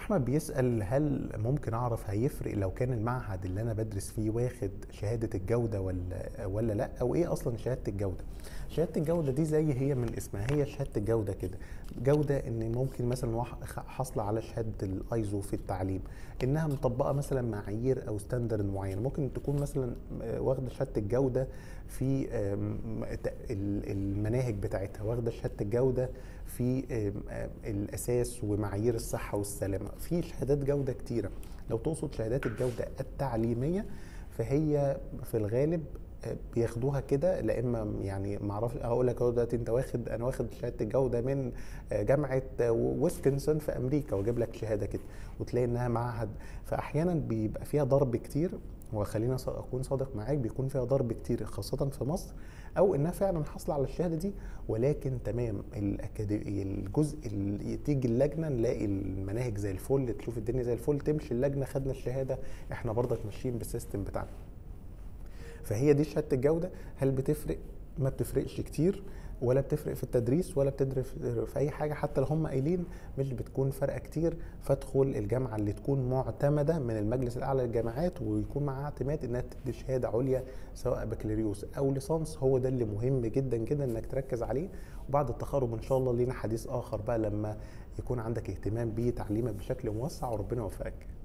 احمد بيسال هل ممكن اعرف هيفرق لو كان المعهد اللي انا بدرس فيه واخد شهاده الجوده ولا ولا لا او ايه اصلا شهاده الجوده شهاده الجوده دي زي هي من اسمها هي شهاده الجوده كده جوده ان ممكن مثلا واحد حاصله على شهاده الايزو في التعليم انها مطبقه مثلا معايير او ستاندرد معين ممكن تكون مثلا واخده شهاده الجوده في آم، ت- ال- المناهج بتاعتها واخده شهاده الجوده في آم، آم، الاساس ومعايير الصحه والسلامه في شهادات جوده كتيره لو تقصد شهادات الجوده التعليميه فهي في الغالب آه، بياخدوها كده لا اما يعني ما اعرفش هقول لك اهو دلوقتي انت واخد انا واخد شهاده الجوده من آه، جامعه آه، ويسكنسن في امريكا واجيب لك شهاده كده وتلاقي انها معهد فاحيانا بيبقى فيها ضرب كتير وخلينا ص- اكون صادق معاك بيكون فيها ضرب كتير خاصه في مصر او انها فعلا حاصله على الشهاده دي ولكن تمام الأكاديمي الجزء اللي تيجي اللجنه نلاقي المناهج زي الفل تشوف الدنيا زي الفل تمشي اللجنه خدنا الشهاده احنا برضك ماشيين بالسيستم بتاعنا فهي دي شهاده الجوده هل بتفرق ما بتفرقش كتير ولا بتفرق في التدريس ولا بتفرق في اي حاجه حتى لو هم قايلين مش بتكون فارقه كتير فادخل الجامعه اللي تكون معتمده من المجلس الاعلى للجامعات ويكون معاها اعتماد انها تدي شهاده عليا سواء بكالوريوس او ليسانس هو ده اللي مهم جدا جدا انك تركز عليه وبعد التخرج ان شاء الله لينا حديث اخر بقى لما يكون عندك اهتمام بتعليمك بشكل موسع وربنا يوفقك